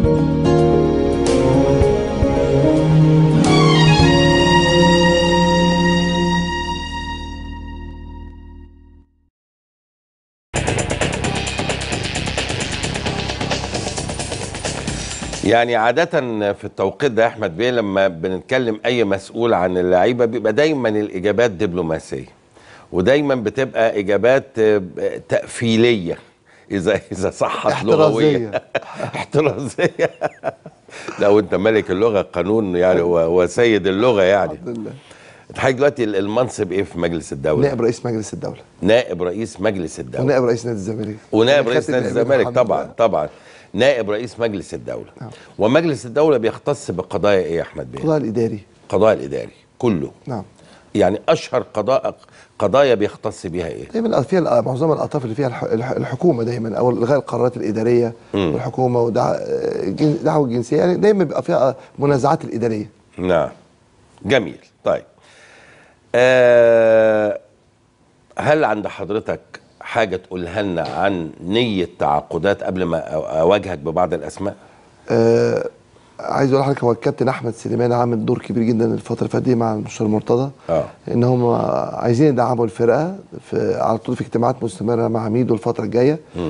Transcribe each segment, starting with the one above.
يعني عادة في التوقيت ده يا أحمد بيه لما بنتكلم أي مسؤول عن اللعيبة بيبقى دايما الإجابات دبلوماسية ودايما بتبقى إجابات آه، تقفيلية إذا إذا صحت لغويا احترازية لو أنت ملك اللغة قانون يعني هو هو سيد اللغة يعني الحمد لله حضرتك دلوقتي المنصب إيه في مجلس الدولة؟ نائب رئيس مجلس الدوله نائب رئيس مجلس الدولة ونائب رئيس نادي الزمالك ونائب أنا رئيس خدت نادي النائب الزمالك الحمد طبعا لله. طبعا نائب رئيس مجلس الدولة نعم. ومجلس الدولة بيختص بقضايا ايه يا احمد بيه؟ القضاء الاداري القضاء الاداري كله نعم يعني اشهر قضاء قضايا بيختص بيها ايه؟ دايما فيها معظم الاطراف اللي فيها الح- الح- الحكومه دايما او الغاء القرارات الاداريه مم. والحكومه ودعوه الجنسيه يعني دايما بيبقى فيها منازعات الاداريه نعم جميل طيب آه هل عند حضرتك حاجة تقولها لنا عن نية تعاقدات قبل ما أ- أواجهك ببعض الأسماء؟ آه عايز اقول لحضرتك هو الكابتن احمد سليمان عامل دور كبير جدا الفتره اللي فاتت دي مع المستشار مرتضى اه ان هم عايزين يدعموا الفرقه في على طول في اجتماعات مستمره مع ميدو الفتره الجايه مم.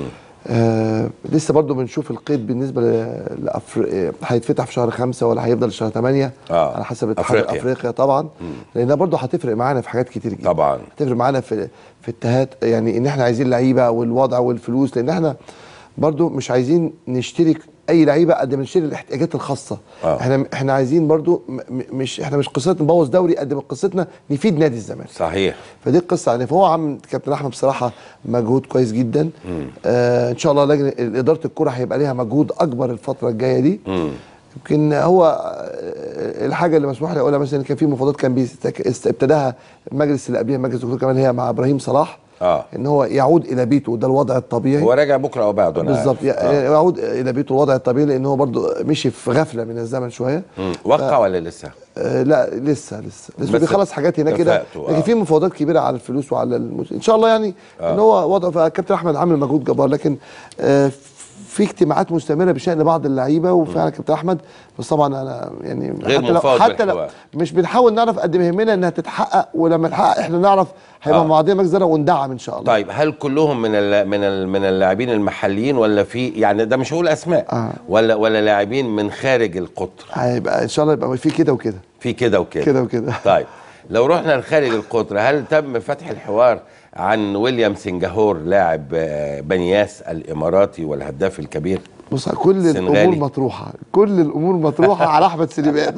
آه لسه برضو بنشوف القيد بالنسبه ل- لأفر... آه، هيتفتح في شهر خمسة ولا هيفضل شهر ثمانية آه. على حسب اتحاد أفريقيا. افريقيا, أفريقيا طبعا لانها برضو هتفرق معانا في حاجات كتير جدا طبعا هتفرق معانا في في اتهاد يعني ان احنا عايزين لعيبه والوضع والفلوس لان احنا برضو مش عايزين نشتري اي لعيبه قد ما نشتري الاحتياجات الخاصه آه. احنا احنا عايزين برضو م- م- مش احنا مش قصتنا نبوظ دوري قد ما قصتنا نفيد نادي الزمالك صحيح فدي القصه يعني فهو عم كابتن احمد بصراحه مجهود كويس جدا آه ان شاء الله لجنه اداره الكره هيبقى ليها مجهود اكبر الفتره الجايه دي مم. يمكن هو آه، الحاجه اللي مسموح لي اقولها مثلا كان في مفاوضات كان بيستك- است- ابتداها المجلس اللي قبلها مجلس الدكتور كمان هي مع ابراهيم صلاح اه ان هو يعود الى بيته وده الوضع الطبيعي هو راجع بكرة أو بعده أنا بالظبط عارف. آه. يعود الى بيته الوضع الطبيعي لان هو برضه مشي في غفله من الزمن شويه مم. وقع ولا لسه؟ آه لا لسه لسه لسه بس بيخلص حاجات هناك كده اتفقتوا، لكن آه. في مفاوضات كبيره على الفلوس وعلى المس... ان شاء الله يعني ان هو وضع فالكابتن احمد عامل مجهود جبار لكن آه في اجتماعات مستمره بشان بعض اللعيبه وفعلا كابتن احمد بس طبعا انا يعني غير حتى لو منفوض حتى لو بالحوار. مش بنحاول نعرف قد ما يهمنا انها تتحقق ولما تتحقق احنا نعرف هيبقى آه. مع بعضنا مجزره وندعم ان شاء الله طيب هل كلهم من ال من ال من اللاعبين المحليين ولا في يعني ده مش هقول اسماء آه. ولا ولا لاعبين من خارج القطر هيبقى ان شاء الله يبقى في كده وكده في كده وكده كده وكده طيب لو رحنا لخارج القطر هل تم فتح الحوار عن ويليام سنجاهور لاعب آه، بنياس الاماراتي والهداف الكبير بص كل سنغالي. الامور مطروحه كل الامور مطروحه على احمد سليمان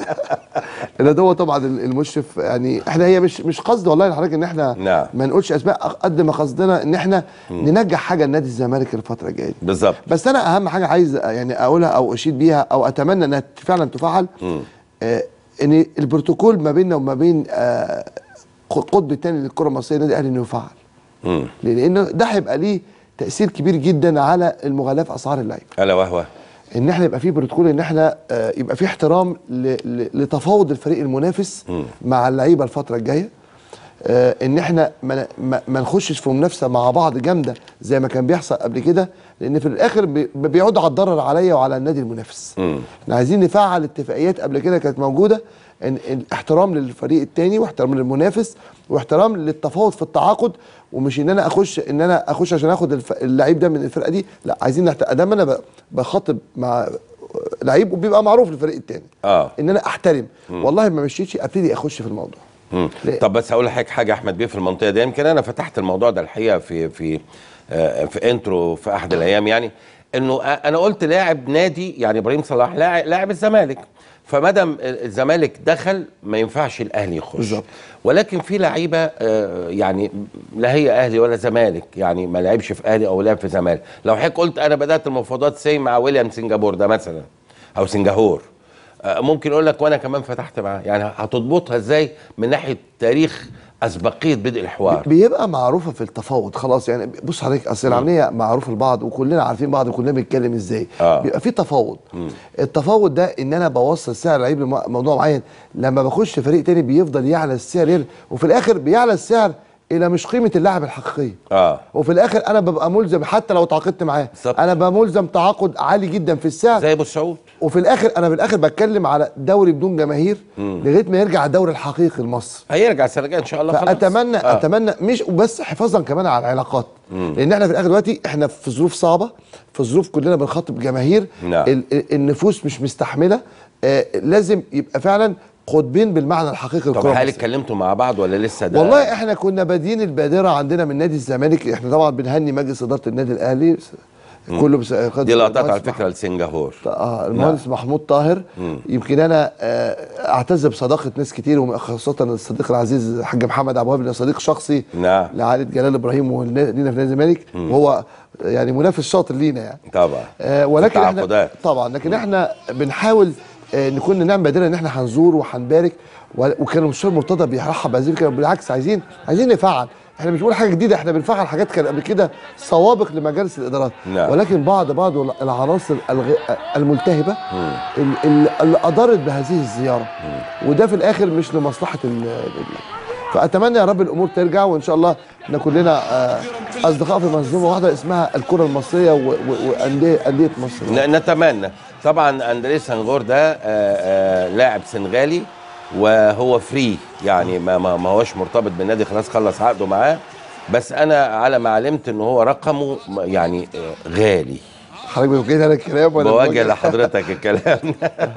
لان ده هو طبعا المشرف يعني احنا هي مش مش قصد والله لحضرتك ان احنا نعم. ما نقولش اسماء قد ما قصدنا ان احنا ننجح حاجه لنادي الزمالك الفتره الجايه دي بالظبط بس انا اهم حاجه عايز يعني اقولها او اشيد بيها او اتمنى انها فعلا تفعل آه ان البروتوكول ما بيننا وما بين آه القطب الثاني للكره المصريه النادي الاهلي انه يفعل مم. لان ده هيبقى ليه تاثير كبير جدا على المغالاه في اسعار اللعيبه الا وهو ان احنا يبقى في بروتوكول ان احنا آه، يبقى في احترام ل- ل- لتفاوض الفريق المنافس مع اللعيبه الفتره الجايه آه، ان احنا ما, ما, ما نخشش في منافسه مع بعض جامده زي ما كان بيحصل قبل كده لان في الاخر بي- بيعود على الضرر عليا وعلى النادي المنافس مم. احنا عايزين نفعل اتفاقيات قبل كده كانت موجوده ان إن احترام للفريق التاني واحترام للمنافس واحترام للتفاوض في التعاقد ومش ان انا اخش ان انا اخش عشان اخد الف- اللعيب ده من الفرقه دي لا عايزين نحت... ادام انا ب- بخاطب مع لعيب وبيبقى معروف للفريق التاني اه ان انا احترم والله ما مشيتش ابتدي اخش في الموضوع مم. ليه؟ طب بس هقول لحضرتك حاجه احمد بيه في المنطقه دي يمكن انا فتحت الموضوع ده الحقيقه في في آه، في انترو في احد الايام يعني انه آه، انا قلت لاعب نادي يعني ابراهيم صلاح لاعب لاعب الزمالك فمادام الزمالك دخل ما ينفعش الاهلي يخش بالظبط. ولكن في لعيبه آه، يعني لا هي اهلي ولا زمالك يعني ما لعبش في اهلي او لعب في زمالك لو حضرتك قلت انا بدات المفاوضات سي مع ويليام سنجابور ده مثلا او سنجاهور آه، ممكن اقول لك وانا كمان فتحت معاه يعني هتضبطها ازاي من ناحيه تاريخ اسبقيه بدء الحوار بيبقى معروفه في التفاوض خلاص يعني بص حضرتك اصل العمليه معروفه لبعض وكلنا عارفين بعض وكلنا بنتكلم ازاي آه. بيبقى في تفاوض التفاوض ده ان انا بوصل سعر لعيب لموضوع معين لما بخش فريق تاني بيفضل يعلى السعر يعلى وفي الاخر بيعلى السعر الى مش قيمه اللاعب الحقيقيه اه وفي الاخر انا ببقى ملزم حتى لو تعاقدت معاه بالظبط. انا ببقى ملزم تعاقد عالي جدا في السعر زي ابو سعود وفي الاخر انا في الاخر بتكلم على دوري بدون جماهير لغايه ما يرجع الدوري الحقيقي لمصر هيرجع السنه الجايه ان شاء الله خلاص. فاتمنى آه. اتمنى مش وبس حفاظا كمان على العلاقات لان احنا في الاخر دلوقتي احنا في ظروف صعبه في ظروف كلنا بنخاطب جماهير نعم. ال- ال- النفوس مش مستحمله آه لازم يبقى فعلا قطبين بالمعنى الحقيقي طب للكرة هل المصرية. اتكلمتوا مع بعض ولا لسه ده والله احنا كنا بادئين البادره عندنا من نادي الزمالك احنا طبعا بنهني مجلس اداره النادي الاهلي كله بس دي لقطات على فكره لسنغافور اه المهندس محمود طاهر يمكن انا آه، اعتز بصداقه ناس كتير وخاصه الصديق العزيز الحاج محمد عبد الوهاب ده صديق شخصي نعم. لعائله جلال ابراهيم ولينا في نادي الزمالك وهو يعني منافس شاطر لينا يعني طبعا آه ولكن احنا التعاقدات. طبعا لكن احنا بنحاول آه نكون نعمل بادره ان احنا هنزور وهنبارك و- وكان المستشار مرتضى بيرحب بهذه الفكره بالعكس عايزين عايزين نفعل احنا مش بنقول حاجه جديده احنا بنفعل حاجات كان قبل كده سوابق لمجالس الادارات نعم. ولكن بعض بعض العناصر الغ... الملتهبه ال- ال- اللي اضرت بهذه الزياره وده في الاخر مش لمصلحه ال... ال- فاتمنى يا رب الامور ترجع وان شاء الله احنا كلنا آه، اصدقاء في منظومه واحده اسمها الكره المصريه و- و- وانديه انديه مصر ن- نتمنى طبعا اندريس سانغور ده آه، آه، لاعب سنغالي وهو فري يعني ما ما ما هوش مرتبط بالنادي خلاص خلص عقده معاه بس انا على ما علمت ان هو رقمه م- يعني آه، غالي حضرتك بتوجه لنا الكلام ولا بوجه بتوجه- لحضرتك الكلام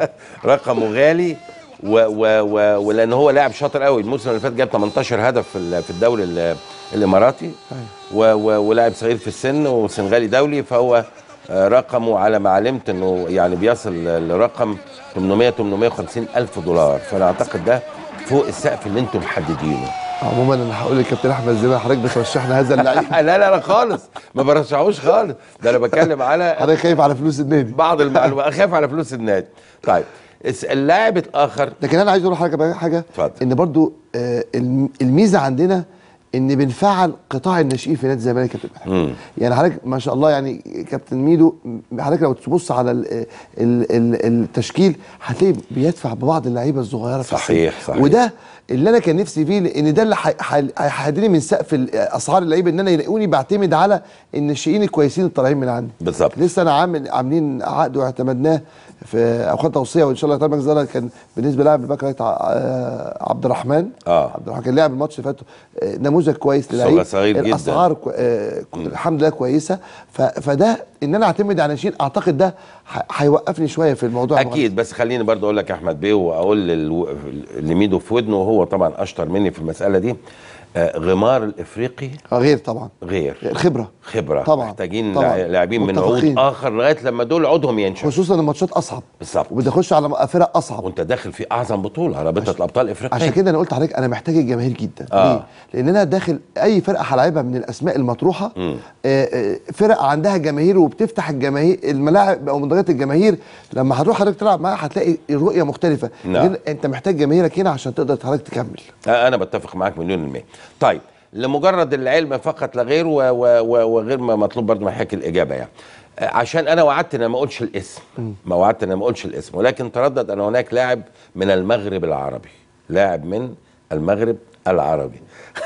رقمه غالي و و و ولان هو لاعب شاطر قوي الموسم اللي فات جاب 18 هدف في ال- في الدوري ال- الاماراتي و و ولاعب صغير في السن وسنغالي دولي فهو آه، رقمه على ما علمت انه يعني بيصل لرقم 800 850 الف دولار فانا اعتقد ده فوق السقف اللي انتم محددينه عموما انا هقول للكابتن احمد زي ما حضرتك بترشحنا هذا اللعيب لا لا لا خالص ما برشحوش خالص ده انا بتكلم على حضرتك خايف على فلوس النادي بعض المعلومات اخاف على فلوس النادي طيب الس- اللاعب الاخر لكن انا عايز اقول لحضرتك بقى حاجه اتفضل. ان برضو آه، الم- الميزه عندنا ان بنفعل قطاع الناشئين في نادي الزمالك يا كابتن مم. محمد. يعني حضرتك ما شاء الله يعني كابتن ميدو م- حضرتك لو تبص على ال ال ال التشكيل هتلاقي بيدفع ببعض اللعيبه الصغيره في صحيح، السن. صحيح. وده اللي انا كان نفسي فيه لان ده اللي ح- ح- هيحددني من سقف ال- اسعار اللعيبه ان انا يلاقوني بعتمد على الناشئين الكويسين الطالعين من عندي بالظبط. لسه انا عامل عاملين عقد واعتمدناه في اوقات توصيه وان شاء الله تعالى مجلس الإدارة كان بالنسبه لاعب الباك رايت ع- آه، عبد الرحمن آه. عبد الرحمن كان لاعب الماتش اللي فات آه، نموذج كويس للعيب صغير جدا. الاسعار كو... آه، الحمد لله كويسه ف... فده ان انا اعتمد على ناشئين اعتقد ده ح- هيوقفني شويه في الموضوع اكيد بس خليني برضو اقول لك يا احمد بيه واقول للو- لميدو في ودنه وهو طبعا اشطر مني في المساله دي آه، غمار الافريقي آه، غير طبعا غير الخبره خبره طبعا محتاجين طبعا. لع- لاعبين من عود متفقين. اخر لغايه لما دول عودهم ينشف خصوصا الماتشات اصعب بالظبط وبتخش على فرق اصعب وانت داخل في اعظم بطوله رابطه الابطال الافريقيه عشان كده انا قلت لحضرتك انا محتاج الجماهير جدا آه. ليه؟ لان انا داخل اي فرقه هلاعبها من الاسماء المطروحه آه آه فرق عندها جماهير وبتفتح الجماهير الملاعب او مدرجات الجماهير لما هتروح حضرتك تلعب معاها هتلاقي الرؤيه مختلفه نعم. لأن انت محتاج جماهيرك هنا عشان تقدر حضرتك تكمل آه، انا بتفق معاك مليون المية طيب لمجرد العلم فقط لا غير و- و- و- وغير ما مطلوب برضه من حضرتك الاجابه يعني آه، عشان انا وعدت ان أنا ما اقولش الاسم ما وعدت ان أنا ما اقولش الاسم ولكن تردد ان هناك لاعب من المغرب العربي لاعب من المغرب العربي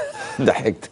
ضحكت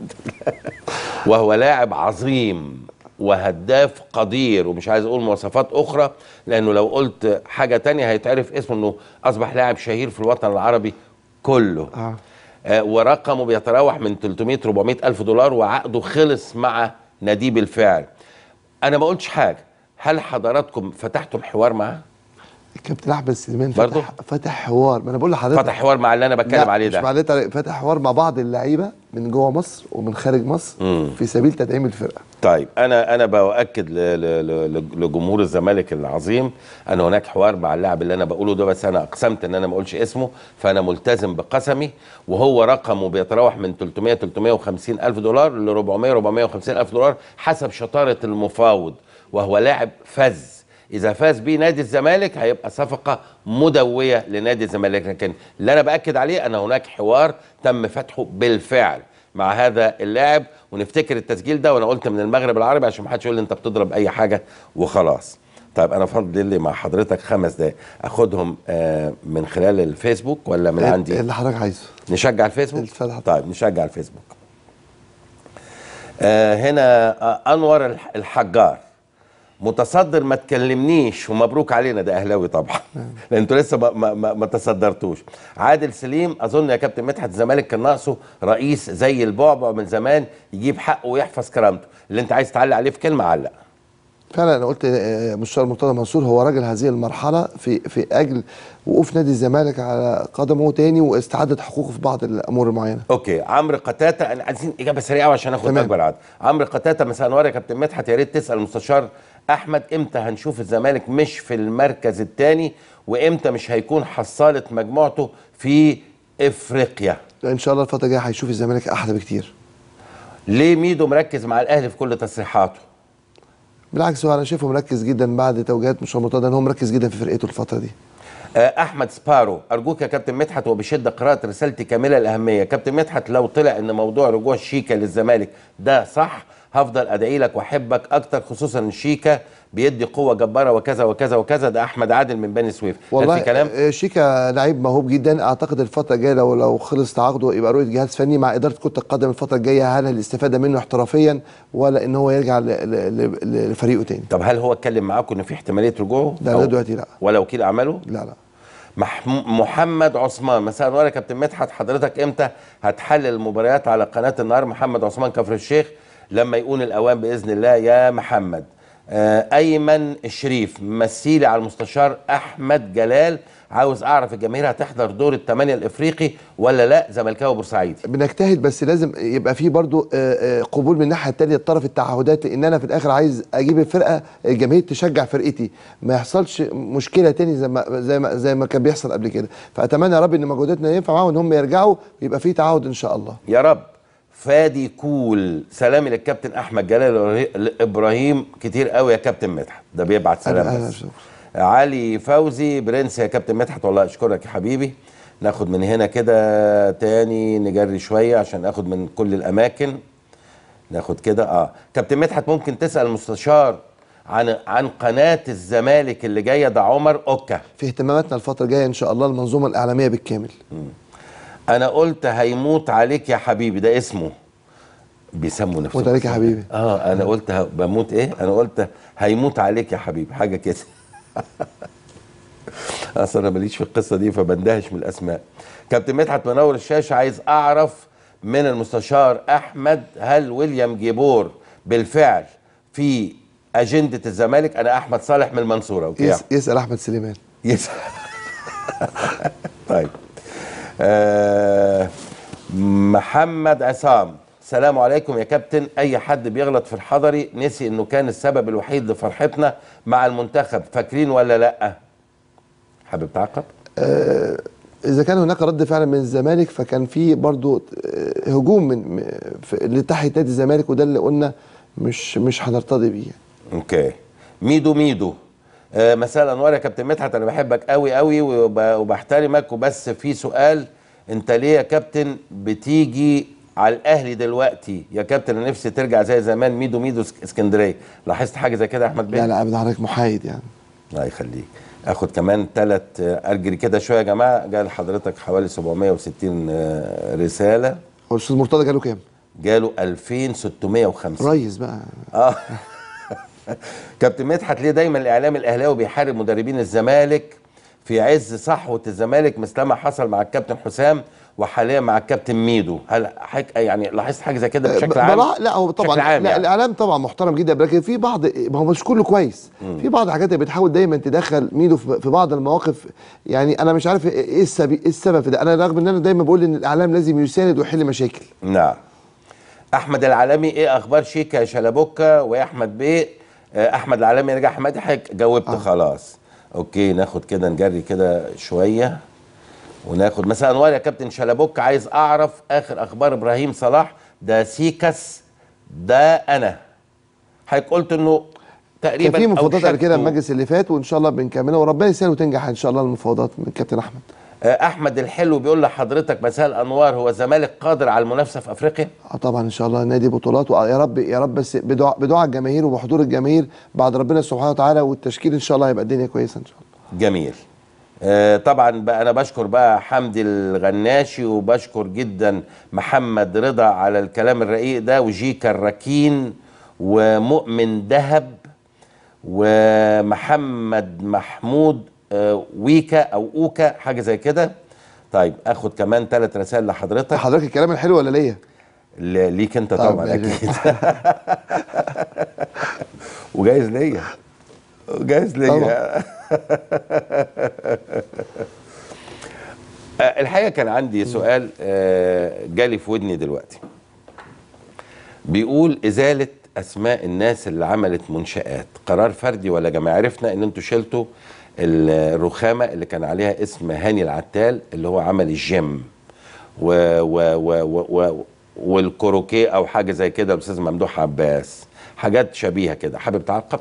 وهو لاعب عظيم وهداف قدير ومش عايز اقول مواصفات اخرى لانه لو قلت حاجه تانية هيتعرف اسمه انه اصبح لاعب شهير في الوطن العربي كله آه. آه ورقمه بيتراوح من 300 400 الف دولار وعقده خلص مع ناديه بالفعل انا ما قلتش حاجه هل حضراتكم فتحتم حوار معاه الكابتن احمد سليمان برضو؟ فتح فتح حوار ما انا بقول لحضرتك فتح حوار مع اللي انا بتكلم لا، عليه مش ده معناه تعالى- فتح حوار مع بعض اللعيبه من جوه مصر ومن خارج مصر في سبيل تدعيم الفرقه طيب انا انا باكد ل- ل- ل- لجمهور الزمالك العظيم ان هناك حوار مع اللاعب اللي انا بقوله ده بس انا اقسمت ان انا ما اقولش اسمه فانا ملتزم بقسمي وهو رقمه بيتراوح من 300 350 الف دولار ل 400 450 الف دولار حسب شطاره المفاوض وهو لاعب فز اذا فاز بيه نادي الزمالك هيبقى صفقه مدويه لنادي الزمالك لكن اللي انا باكد عليه ان هناك حوار تم فتحه بالفعل مع هذا اللاعب ونفتكر التسجيل ده وانا قلت من المغرب العربي عشان ما حدش يقول لي انت بتضرب اي حاجه وخلاص طيب انا فاضل لي مع حضرتك خمس دقايق اخدهم آه من خلال الفيسبوك ولا من عندي اللي حضرتك عايزه نشجع الفيسبوك اتفضل. طيب نشجع الفيسبوك آه هنا آه انور الح- الحجار متصدر ما تكلمنيش ومبروك علينا ده اهلاوي طبعا لان انتوا لسه ما, ما, ما, ما تصدرتوش عادل سليم اظن يا كابتن مدحت الزمالك كان ناقصه رئيس زي البعبع من زمان يجيب حقه ويحفظ كرامته اللي انت عايز تعلق عليه في كلمه علق فعلا انا قلت آه، مستشار مرتضى منصور هو راجل هذه المرحله في في اجل وقوف نادي الزمالك على قدمه تاني واستعاده حقوقه في بعض الامور المعينه اوكي عمرو قتاته انا عايزين اجابه سريعه عشان اخد تمام. اكبر عدد عمرو قتاته مساء النور يا كابتن مدحت يا ريت تسال المستشار احمد امتى هنشوف الزمالك مش في المركز الثاني وامتى مش هيكون حصاله مجموعته في افريقيا ان شاء الله الفتره الجايه هيشوف الزمالك احلى بكتير ليه ميدو مركز مع الاهلي في كل تصريحاته بالعكس هو انا شايفه مركز جدا بعد توجيهات مستشار مرتضى ان هو مركز جدا في فرقته الفتره دي آه، احمد سبارو ارجوك يا كابتن مدحت وبشده قراءه رسالتي كامله الاهميه كابتن مدحت لو طلع ان موضوع رجوع شيكا للزمالك ده صح هفضل ادعي لك واحبك اكتر خصوصا ان شيكا بيدي قوه جباره وكذا وكذا وكذا ده احمد عادل من بني سويف هل والله في كلام آه، شيكا لعيب موهوب جدا اعتقد الفتره الجايه لو لو خلص تعاقده يبقى رؤيه جهاز فني مع اداره كره القدم الفتره الجايه هل الاستفاده منه احترافيا ولا ان هو يرجع ل- ل- ل- لفريقه تاني طب هل هو اتكلم معاكم ان في احتماليه رجوعه ده أو- لا دلوقتي لا ولا وكيل اعماله لا لا مح... محمد عثمان مساء النور يا كابتن مدحت حضرتك امتى هتحلل المباريات على قناه النهار محمد عثمان كفر الشيخ لما يكون الاوان باذن الله يا محمد آه ايمن الشريف مثيلي على المستشار احمد جلال عاوز اعرف الجماهير هتحضر دور الثمانيه الافريقي ولا لا زملكاوي بورسعيدي بنجتهد بس لازم يبقى في برضو آه، آه، قبول من الناحيه الثانيه الطرف التعهدات لان انا في الاخر عايز اجيب الفرقه الجماهير تشجع فرقتي ما يحصلش مشكله تاني زي ما زي ما زي ما كان بيحصل قبل كده فاتمنى يا رب ان مجهوداتنا ينفع معاهم ان هم يرجعوا ويبقى في تعاود ان شاء الله يا رب فادي كول سلامي للكابتن احمد جلال ابراهيم كتير قوي يا كابتن مدحت ده بيبعت سلام أهلا بس وسهلا. علي فوزي برنس يا كابتن مدحت والله اشكرك يا حبيبي ناخد من هنا كده تاني نجري شويه عشان اخد من كل الاماكن ناخد كده اه كابتن مدحت ممكن تسال المستشار عن عن قناه الزمالك اللي جايه ده عمر اوكا في اهتماماتنا الفتره الجايه ان شاء الله المنظومه الاعلاميه بالكامل انا قلت هيموت عليك يا حبيبي ده اسمه بيسموا نفسهم موت عليك يا حبيبي. اه انا قلت ه- بموت ايه انا قلت هيموت عليك يا حبيبي حاجه كده اصل انا ماليش في القصه دي فبندهش من الاسماء كابتن مدحت منور الشاشه عايز اعرف من المستشار احمد هل ويليام جيبور بالفعل في اجنده الزمالك انا احمد صالح من المنصوره اوكي يس يسال احمد سليمان يس طيب آه محمد عصام السلام عليكم يا كابتن اي حد بيغلط في الحضري نسي انه كان السبب الوحيد لفرحتنا مع المنتخب فاكرين ولا لا حابب تعقب اذا كان هناك رد فعل من الزمالك فكان في برضو آه، هجوم من م- في- لتحت نادي الزمالك وده اللي قلنا مش مش هنرتضي بيه اوكي ميدو ميدو آه مساء الانوار يا كابتن مدحت انا بحبك قوي قوي وب- وبحترمك وبس في سؤال انت ليه يا كابتن بتيجي على الاهلي دلوقتي يا كابتن انا نفسي ترجع زي زمان ميدو ميدو اسك- اسكندريه لاحظت حاجه زي كده يا احمد بيه لا لا ابدا حضرتك محايد يعني الله يخليك اخد كمان ثلاث ارجري كده شويه يا جماعه جاء لحضرتك حوالي 760 آه، رساله هو الاستاذ مرتضى جاله كام؟ جاله 2650 ريس بقى اه كابتن مدحت ليه دايما الاعلام الاهلاوي بيحارب مدربين الزمالك في عز صحوه الزمالك مثلما حصل مع الكابتن حسام وحاليا مع الكابتن ميدو هل حك... يعني لاحظت حاجه زي كده بشكل ب- عام بلا- لا هو طبعا بشكل عام لا يعني. الاعلام طبعا محترم جدا لكن في بعض ما هو مش كله كويس في بعض الحاجات اللي بتحاول دايما تدخل ميدو في في بعض المواقف يعني انا مش عارف ايه السبب ايه السبب في ده انا رغم ان انا دايما بقول ان الاعلام لازم يساند ويحل مشاكل نعم احمد العالمي ايه اخبار شيكا يا شلبوكه ويا احمد بيه آه، احمد العالمي رجع حمادي حضرتك جاوبت آه. خلاص اوكي ناخد كده نجري كده شويه وناخد مساء انوار يا كابتن شلبوك عايز اعرف اخر اخبار ابراهيم صلاح ده سيكس ده انا حضرتك قلت انه كان تقريبا في مفاوضات قبل كده أوشكتوا. المجلس اللي فات وان شاء الله بنكملها وربنا يسهل وتنجح ان شاء الله المفاوضات من كابتن احمد آه، احمد الحلو بيقول لحضرتك مساء الانوار هو الزمالك قادر على المنافسه في افريقيا اه طبعا ان شاء الله نادي بطولات ويا رب يا رب بس بدعاء بدعاء الجماهير وبحضور الجماهير بعد ربنا سبحانه وتعالى والتشكيل ان شاء الله هيبقى الدنيا كويسه ان شاء الله جميل آه، طبعا بقى انا بشكر بقى حمدي الغناشي وبشكر جدا محمد رضا على الكلام الرقيق ده وجيكا الركين ومؤمن دهب ومحمد محمود آه، ويكا او اوكا حاجه زي كده طيب اخد كمان ثلاث رسائل لحضرتك حضرتك الكلام الحلو ولا ليا؟ ل- ليك انت طب طبعا ماشي. اكيد وجايز ليا جايز ليا آه، الحقيقه كان عندي سؤال آه، جالي في ودني دلوقتي بيقول ازاله اسماء الناس اللي عملت منشات قرار فردي ولا جماعي عرفنا ان انتوا شلتوا الرخامه اللي كان عليها اسم هاني العتال اللي هو عمل الجيم و و و و و والكروكيه او حاجه زي كده الاستاذ ممدوح عباس حاجات شبيهه كده حابب تعقب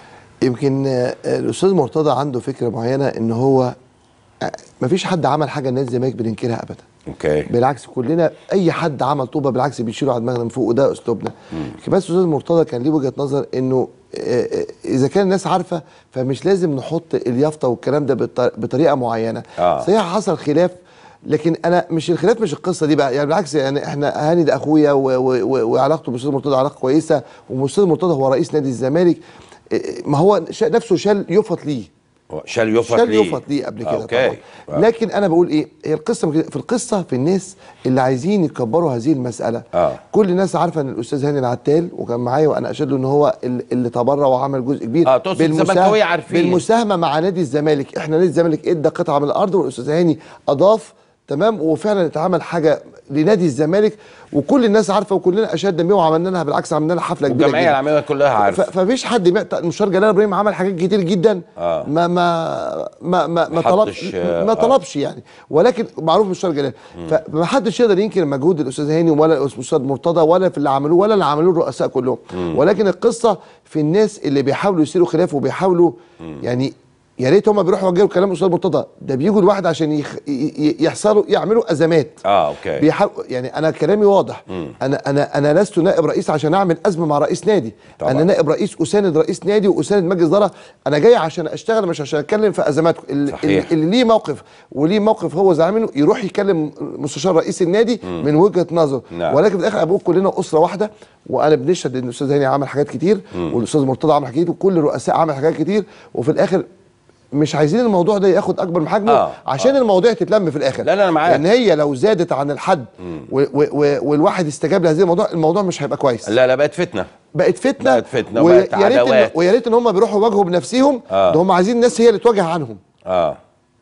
يمكن آه، الاستاذ مرتضى عنده فكره معينه ان هو آه، مفيش حد عمل حاجه النادي الزمالك بننكرها ابدا اوكي بالعكس كلنا اي حد عمل طوبه بالعكس بيشيله على دماغنا من فوق وده اسلوبنا كمان الاستاذ مرتضى كان ليه وجهه نظر انه آه، آه، اذا كان الناس عارفه فمش لازم نحط اليافطه والكلام ده بط- بطريقه معينه آه. صحيح حصل خلاف لكن انا مش الخلاف مش القصه دي بقى يعني بالعكس يعني احنا هاني ده اخويا و- و- و- وعلاقته بالاستاذ مرتضى علاقه كويسه والاستاذ مرتضى هو رئيس نادي الزمالك آه، ما هو شا- نفسه شال يفط ليه شال يفط شال ليه يفط ليه قبل كده اوكي طبعا لكن انا بقول ايه هي القصه من كده- في القصه في الناس اللي عايزين يكبروا هذه المساله آه. كل الناس عارفه ان الاستاذ هاني العتال وكان معايا وانا اشهد له ان هو ال- اللي تبرع وعمل جزء كبير آه، تقصد الزملكاوية عارفين. بالمساهمه مع نادي الزمالك احنا نادي الزمالك ادى قطعه من الارض والاستاذ هاني اضاف تمام وفعلا اتعمل حاجه لنادي الزمالك وكل الناس عارفه وكلنا اشدنا بيه وعملنا لها بالعكس عملنا لها حفله كبيره والجمعيه جدا. العاميه كلها عارفه ف- فمفيش حد بيعت- مستشار جلال ابراهيم عمل حاجات كتير جدا آه. ما ما ما ما, ما حطش، طلبش آه، ما آه. طلبش يعني ولكن معروف مستشار جلال فما حدش يقدر ينكر مجهود الاستاذ هاني ولا الاستاذ مرتضى ولا في اللي عملوه ولا اللي عملوه الرؤساء كلهم ولكن القصه في الناس اللي بيحاولوا يصيروا خلاف وبيحاولوا يعني يا ريت هم بيروحوا يوجهوا كلام الاستاذ مرتضى ده بيجوا الواحد عشان يخ... ي- ي- يحصلوا يعملوا ازمات اه اوكي بيحاول يعني انا كلامي واضح انا انا انا لست نائب رئيس عشان اعمل ازمه مع رئيس نادي طبعا. انا نائب رئيس اساند رئيس نادي واساند مجلس اداره انا جاي عشان اشتغل مش عشان اتكلم في ازمات اللي, صحيح. اللي ليه موقف وليه موقف هو زعلان منه يروح يكلم مستشار رئيس النادي من وجهه نظره نعم. ولكن في الاخر ابقول كلنا اسره واحده وانا بنشهد ان الاستاذ هاني عمل حاجات كتير والاستاذ مرتضى عمل حاجات كتير وكل الرؤساء عمل حاجات كتير وفي الاخر مش عايزين الموضوع ده ياخد اكبر من حجمه آه، عشان المواضيع تتلم في الاخر لا، لا، أنا معاك. لان هي لو زادت عن الحد و و و والواحد استجاب لهذه الموضوع الموضوع مش هيبقى كويس لا لا بقت فتنه بقت فتنه بقت فتنة ويا وبقت ريت إن عداوات. ويا ريت ان هم بيروحوا يواجهوا بنفسهم آه. ده هم عايزين الناس هي اللي تواجه عنهم اه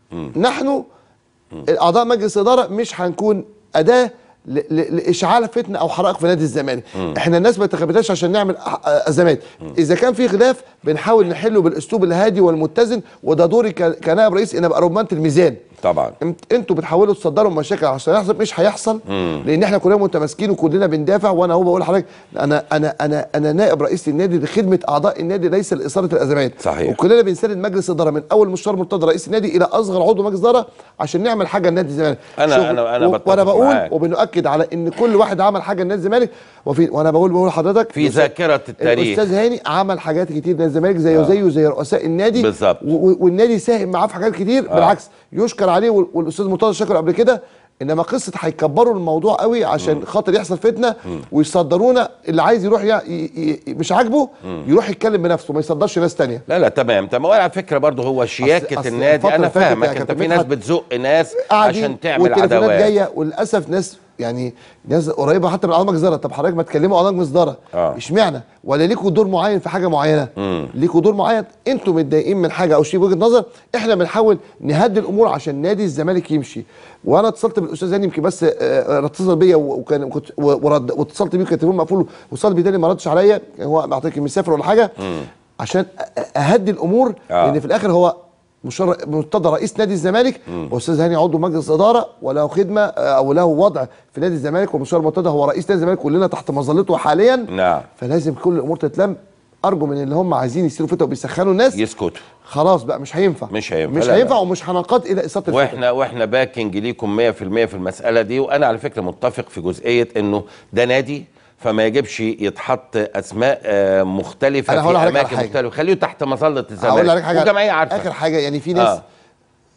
نحن اعضاء مجلس الاداره مش هنكون اداه ل- ل- لاشعال فتنه او حرائق في نادي الزمالك احنا الناس ما انتخبتناش عشان نعمل أح- ازمات اذا كان في خلاف بنحاول نحله بالاسلوب الهادي والمتزن وده دوري ك- كنائب رئيس ان ابقى رمانه الميزان طبعا انت- انتوا بتحاولوا تصدروا مشاكل عشان يحصل مش هيحصل لان احنا كلنا متماسكين وكلنا بندافع وانا هو بقول لحضرتك انا انا انا انا نائب رئيس النادي لخدمه اعضاء النادي ليس لاثاره الازمات صحيح. وكلنا بنساند مجلس اداره من اول مستشار مرتضى رئيس النادي الى اصغر عضو مجلس اداره عشان نعمل حاجه لنادي الزمالك أنا- شغل- أنا- أنا و- بتفق وانا بقول معاك. وبنؤكد على ان كل واحد عمل حاجه لنادي الزمالك وفي وانا بقول بقول لحضرتك في ذاكره التاريخ الاستاذ هاني عمل حاجات كتير نادي الزمالك زيه زيه زي رؤساء النادي بالظبط. و- و- والنادي ساهم معاه في حاجات كتير بالعكس يشكر عليه وال- والاستاذ مرتضى شكر قبل كده انما قصه هيكبروا الموضوع قوي عشان خاطر يحصل فتنه ويصدرونا اللي عايز يروح ي... ي... ي... مش عاجبه يروح يتكلم بنفسه ما يصدرش ناس تانية لا لا تمام تمام وعلى فكره برضه هو شياكه أصل النادي الفترة انا اللي فاتت فاهمك يا انت كابتن في ناس مدحت بتزق ناس قاعدين عشان تعمل والتليفونات عداوات جايه وللاسف ناس يعني ناس قريبه حتى من اعضاء مجلس اداره طب حضرتك ما تكلموا اعضاء مجلس اداره آه. اشمعنى ولا ليكوا دور معين في حاجه معينه ليكوا دور معين انتوا متضايقين من حاجه او شيء وجهه نظر احنا بنحاول نهدي الامور عشان نادي الزمالك يمشي وانا اتصلت بالاستاذ هاني يمكن بس آه، آه، اتصل بيا وكان كنت و- ورد واتصلت بيه كان التليفون مقفول واتصل بيه تاني ما ردش عليا كان هو معطيك مسافر ولا حاجه عشان أ- أ- اهدي الامور آه. لان في الاخر هو مشر... مرتضى رئيس نادي الزمالك واستاذ هاني عضو مجلس اداره وله خدمه آه، او له وضع في نادي الزمالك ومشوار مرتضى هو رئيس نادي الزمالك كلنا تحت مظلته حاليا نعم فلازم كل الامور تتلم ارجو من اللي هم عايزين يصيروا فتنه وبيسخنوا الناس يسكتوا خلاص بقى مش هينفع مش هينفع، مش لا، هينفع لا. ومش هننقاد الى اثاره الفتن واحنا واحنا باكنج ليكم 100% في المساله دي وانا على فكره متفق في جزئيه انه ده نادي فما يجبش يتحط اسماء آه، مختلفه أنا هقول في لحضرتك على اماكن حاجة. مختلفه خليه تحت مظله الزمالك هقول لك حاجه والجمعيه عارفه اخر حاجه يعني في ناس آه.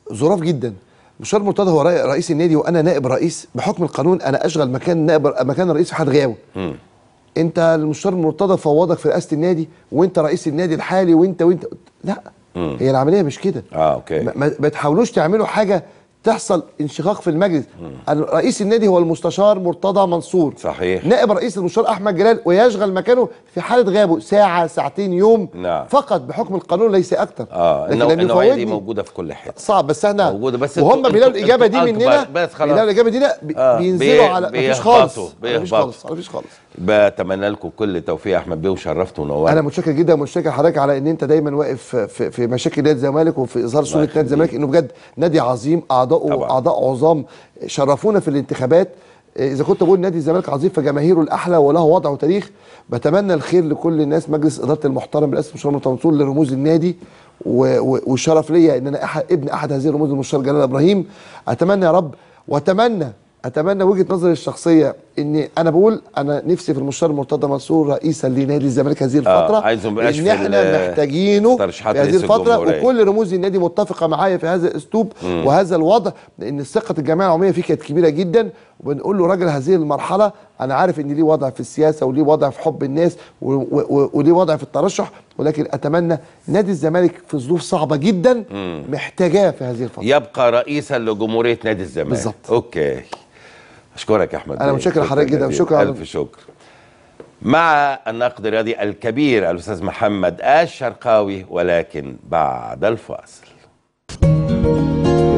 ظراف جدا مشوار مرتضى هو رئي- رئيس النادي وانا نائب رئيس بحكم القانون انا اشغل مكان نائب مكان الرئيس في حد غيابه انت المستشار مرتضى فوضك في رئاسه النادي وانت رئيس النادي الحالي وانت وانت لا هي العمليه مش كده اه اوكي ما, ما ما تحاولوش تعملوا حاجه تحصل انشقاق في المجلس ال- رئيس النادي هو المستشار مرتضى منصور صحيح. نائب رئيس المستشار احمد جلال ويشغل مكانه في حاله غيابه ساعه ساعتين يوم نعم. فقط بحكم القانون ليس اكتر اه لكن النوع- لم النوعيه دي يفوتني- موجوده في كل حته صعب بس احنا موجودة، بس وهم انتوا- بيلاقوا انتوا- الاجابه دي انتوا مننا أكبر، بس خلاص. بيلاقوا الاجابه دي لا بي- آه، بينزلوا بي- على مفيش بيهبطوا، خالص مفيش بيهبطوا. خالص مفيش خالص بتمنى لكم كل التوفيق يا احمد بيه وشرفت ونورت انا متشكر جدا ومتشكر حضرتك على ان انت دايما واقف في, في مشاكل نادي الزمالك وفي اظهار صوره نادي الزمالك انه بجد نادي عظيم اعضاؤه طبعا. اعضاء عظام شرفونا في الانتخابات اذا كنت بقول نادي الزمالك عظيم فجماهيره الاحلى وله وضع وتاريخ بتمنى الخير لكل الناس مجلس اداره المحترم برئاسه مشوار منصور لرموز النادي و- و- والشرف ليا ان انا أحد ابن احد هذه الرموز المستشار جلال ابراهيم اتمنى يا رب واتمنى اتمنى وجهه نظري الشخصيه ان انا بقول انا نفسي في المستشار مرتضى منصور رئيسا لنادي الزمالك هذه الفتره عايزه ما يبقاش ان في احنا ال- محتاجينه في ترشيحات هذه رئيس الفتره الجمهورية. وكل رموز النادي متفقه معايا في هذا الاسلوب وهذا الوضع لان ثقه الجمعيه العموميه فيه كانت كبيره جدا وبنقول له راجل هذه المرحله انا عارف ان ليه وضع في السياسه وليه وضع في حب الناس و- و- و- وليه وضع في الترشح ولكن اتمنى نادي الزمالك في ظروف صعبه جدا محتاجاه في هذه الفتره يبقى رئيسا لجمهوريه نادي الزمالك بالظبط. اوكي اشكرك يا احمد أنا بيه. متشكر شكراً لحضرتك جداً. جزيلاً. شكراً. الف شكر مع الناقد الرياضي الكبير الاستاذ محمد الشرقاوي ولكن بعد الفاصل